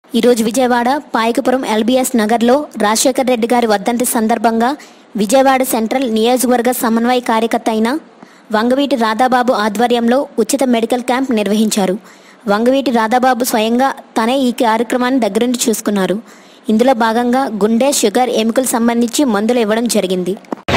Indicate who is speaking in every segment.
Speaker 1: ఈరోజు విజయవాడ పాయకపురం ఎల్బీఎస్ నగర్లో రాజశేఖర్ రెడ్డి గారి వర్ధంతి సందర్భంగా విజయవాడ సెంట్రల్ నియోజకవర్గ సమన్వయ కార్యకర్త అయిన వంగవీటి రాధాబాబు ఆధ్వర్యంలో ఉచిత మెడికల్ క్యాంప్ నిర్వహించారు వంగవీటి రాధాబాబు స్వయంగా తనే ఈ కార్యక్రమాన్ని దగ్గరుండి చూసుకున్నారు ఇందులో భాగంగా గుండె షుగర్ ఎముకలు సంబంధించి మందులు ఇవ్వడం జరిగింది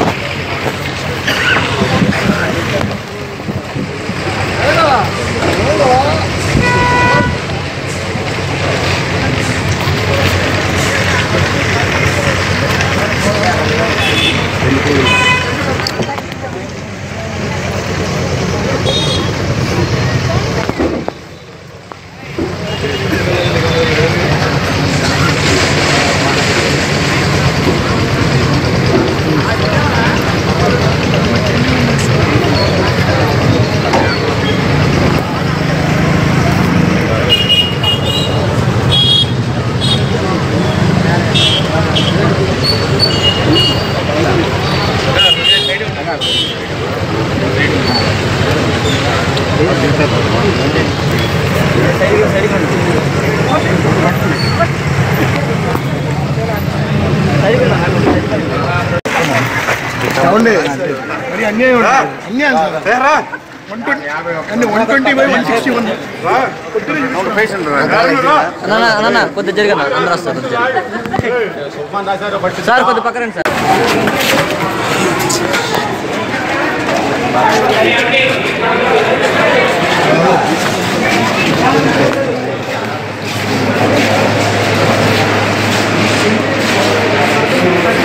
Speaker 2: అవునండి మరి అన్యాయం ఉంది. అన్యాయం కదా అంటే one twenty by one sixty one
Speaker 3: అన్న అన్న కొద్దిగా జరగనా అందరూ వస్తారు కొద్దిగా సార్ కొద్దిగా పక్కన రండి సార్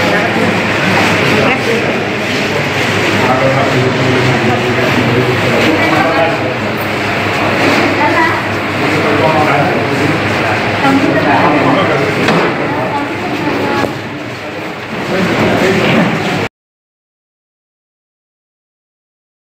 Speaker 2: ఆ